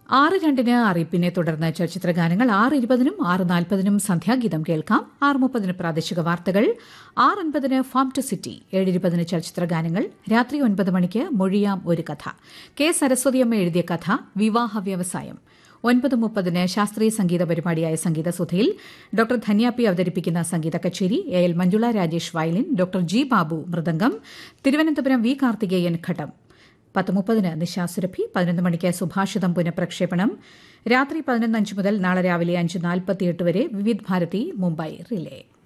ആറ് രണ്ടിന് അറിയിപ്പിനെ തുടർന്ന് ചലച്ചിത്ര ഗാനങ്ങൾ ആറ് ഇരുപതിനും ആറ് നാൽപ്പതിനും സന്ധ്യാഗീതം കേൾക്കാം ആറ് മുപ്പതിന് പ്രാദേശിക വാർത്തകൾ ആറ് അൻപതിന് ഫാം ടു സിറ്റി ഏഴ് ഇരുപതിന് ചലച്ചിത്ര ഗാനങ്ങൾ രാത്രി ഒൻപത് മണിക്ക് മൊഴിയാം ഒരു കഥ കെ സരസ്വതിയമ്മ എഴുതിയ കഥ വിവാഹ വ്യവസായം ഒൻപത് മുപ്പതിന് ശാസ്ത്രീയ സംഗീത പരിപാടിയായ സംഗീതസുധയിൽ ഡോക്ടർ ധന്യ പി അവതരിപ്പിക്കുന്ന സംഗീത കച്ചേരി A L Manjula Rajesh violin doctor G Babu mridangam Thiruvananthapuram V Karthikeyan ghatam പത്ത് മുപ്പതിന് നിശാസുരഭി പതിനൊന്ന് മണിക്ക് സുഭാഷിതം പുനഃപ്രക്ഷേപണം രാത്രി പതിനൊന്ന് അഞ്ച് മുതൽ നാളെ രാവിലെ അഞ്ച് നാൽപ്പത്തിയെട്ട് വരെ വിവിധ് ഭാരതി മുംബൈ റിലേ